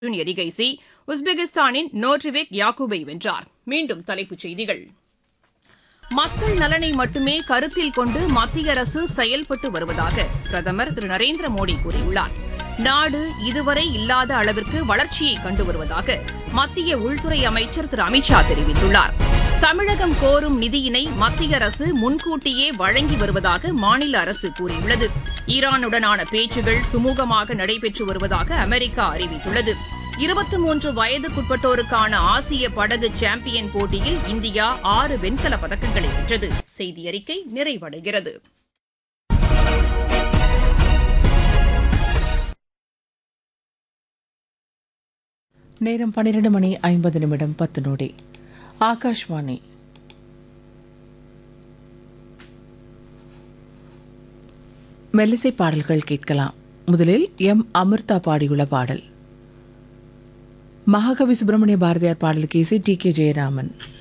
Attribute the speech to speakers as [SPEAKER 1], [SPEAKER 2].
[SPEAKER 1] அர்ஜுன் எரிகைசி உஸ்பெகிஸ்தானின் நோட்ரிவேக் யாக்கூபை வென்றார் மீண்டும் தலைப்புச் செய்திகள் மக்கள் நலனை மட்டுமே கருத்தில் கொண்டு மத்திய அரசு செயல்பட்டு வருவதாக பிரதமர் திரு நரேந்திர மோடி கூறியுள்ளார் நாடு இதுவரை இல்லாத அளவிற்கு வளர்ச்சியை கண்டு வருவதாக மத்திய உள்துறை அமைச்சர் திரு அமித்ஷா தெரிவித்துள்ளார் தமிழகம் கோரும் நிதியினை மத்திய அரசு முன்கூட்டியே வழங்கி வருவதாக மாநில அரசு கூறியுள்ளது ஈரானுடனான பேச்சுகள் சுமூகமாக நடைபெற்று வருவதாக அமெரிக்கா அறிவித்துள்ளது இருபத்தி மூன்று வயதுக்குட்பட்டோருக்கான ஆசிய படகு சாம்பியன் போட்டியில் இந்தியா ஆறு வெண்கலப் பதக்கங்களை வென்றது செய்தி அறிக்கை நிறைவடைகிறது
[SPEAKER 2] நேரம் பன்னிரண்டு மணி ஐம்பது நிமிடம் பத்து நொடி ஆகாஷ்வாணி மெல்லிசை பாடல்கள் கேட்கலாம் முதலில் எம் அமிர்தா பாடியுள்ள பாடல் மகாகவி சுப்பிரமணிய பாரதியார் பாடலுக்கு இசை டி கே ஜெயராமன்